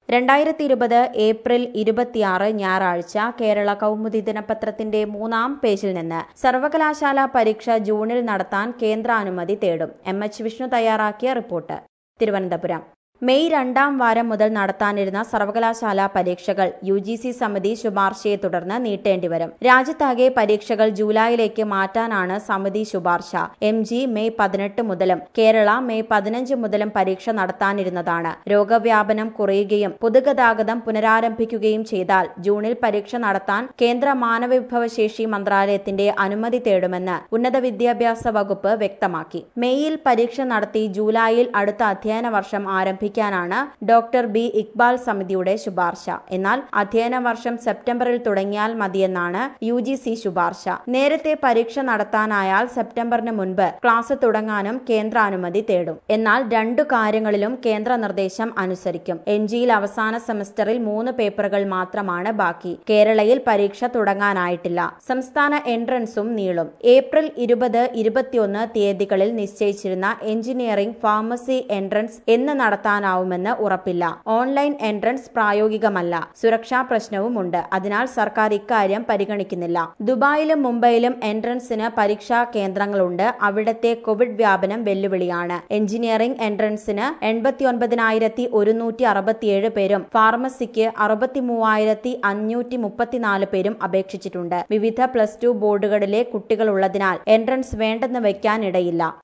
രണ്ടായിരത്തി ഇരുപത് ഏപ്രിൽ ഇരുപത്തിയാറ് ഞായറാഴ്ച കേരള കൗമുദി ദിനപത്രത്തിന്റെ മൂന്നാം പേജിൽ നിന്ന് സർവകലാശാല പരീക്ഷ ജൂണിൽ നടത്താൻ കേന്ദ്രാനുമതി തേടും എം എച്ച് വിഷ്ണു തയ്യാറാക്കിയ റിപ്പോർട്ട് തിരുവനന്തപുരം മെയ് രണ്ടാം വാരം മുതൽ നടത്താനിരുന്ന സർവകലാശാല പരീക്ഷകൾ യു ജി സി സമിതി ശുപാർശയെ തുടർന്ന് നീട്ടേണ്ടിവരും രാജ്യത്താകെ പരീക്ഷകൾ ജൂലൈയിലേക്ക് മാറ്റാനാണ് സമിതി ശുപാർശ എം ജി മെയ് പതിനെട്ട് മുതലും കേരള മെയ് പതിനഞ്ച് മുതലും പരീക്ഷ നടത്താനിരുന്നതാണ് രോഗവ്യാപനം കുറയുകയും പൊതുഗതാഗതം പുനരാരംഭിക്കുകയും ചെയ്താൽ ജൂണിൽ പരീക്ഷ നടത്താൻ കേന്ദ്ര മാനവവിഭവശേഷി മന്ത്രാലയത്തിന്റെ അനുമതി തേടുമെന്ന് ഉന്നത വിദ്യാഭ്യാസ വകുപ്പ് വ്യക്തമാക്കി മെയ്യിൽ പരീക്ഷ നടത്തി ജൂലൈയിൽ അടുത്ത അധ്യയന വർഷം ആരംഭിക്കും ആരംഭിക്കാനാണ് ഡോക്ടർ ബി ഇക്ബാൽ സമിതിയുടെ ശുപാർശ എന്നാൽ അധ്യയന വർഷം സെപ്റ്റംബറിൽ തുടങ്ങിയാൽ മതിയെന്നാണ് യു ജി സി ശുപാർശ നേരത്തെ പരീക്ഷ നടത്താനായാൽ സെപ്റ്റംബറിന് മുൻപ് ക്ലാസ് തുടങ്ങാനും കേന്ദ്ര അനുമതി തേടും എന്നാൽ രണ്ടു കാര്യങ്ങളിലും കേന്ദ്ര നിർദ്ദേശം അനുസരിക്കും എൻ ജിയിൽ അവസാന സെമസ്റ്ററിൽ മൂന്ന് പേപ്പറുകൾ മാത്രമാണ് ബാക്കി കേരളയിൽ പരീക്ഷ തുടങ്ങാനായിട്ടില്ല സംസ്ഥാന എൻട്രൻസും നീളും ഏപ്രിൽ ഇരുപത് ഇരുപത്തിയൊന്ന് തീയതികളിൽ നിശ്ചയിച്ചിരുന്ന എഞ്ചിനീയറിംഗ് ഫാർമസി എൻട്രൻസ് എന്ന് നടത്താൻ നടത്താനാവുമെന്ന് ഉറപ്പില്ല ഓൺലൈൻ എൻട്രൻസ് പ്രായോഗികമല്ല സുരക്ഷാ പ്രശ്നവുമുണ്ട് അതിനാൽ സർക്കാർ ഇക്കാര്യം പരിഗണിക്കുന്നില്ല ദുബായിലും മുംബൈയിലും എൻട്രൻസിന് പരീക്ഷാ കേന്ദ്രങ്ങളുണ്ട് അവിടത്തെ കോവിഡ് വ്യാപനം വെല്ലുവിളിയാണ് എഞ്ചിനീയറിംഗ് എൻട്രൻസിന് എൺപത്തി ഒൻപതിനായിരത്തി ഒരുന്നൂറ്റി അറുപത്തിയേഴ് പേരും ഫാർമസിക്ക് അറുപത്തി മൂവായിരത്തി അഞ്ഞൂറ്റി മുപ്പത്തിനാല് പേരും അപേക്ഷിച്ചിട്ടുണ്ട് വിവിധ പ്ലസ് ടു ബോർഡുകളിലെ കുട്ടികളുള്ളതിനാൽ എൻട്രൻസ് വേണ്ടെന്ന് വയ്ക്കാനിടയില്ല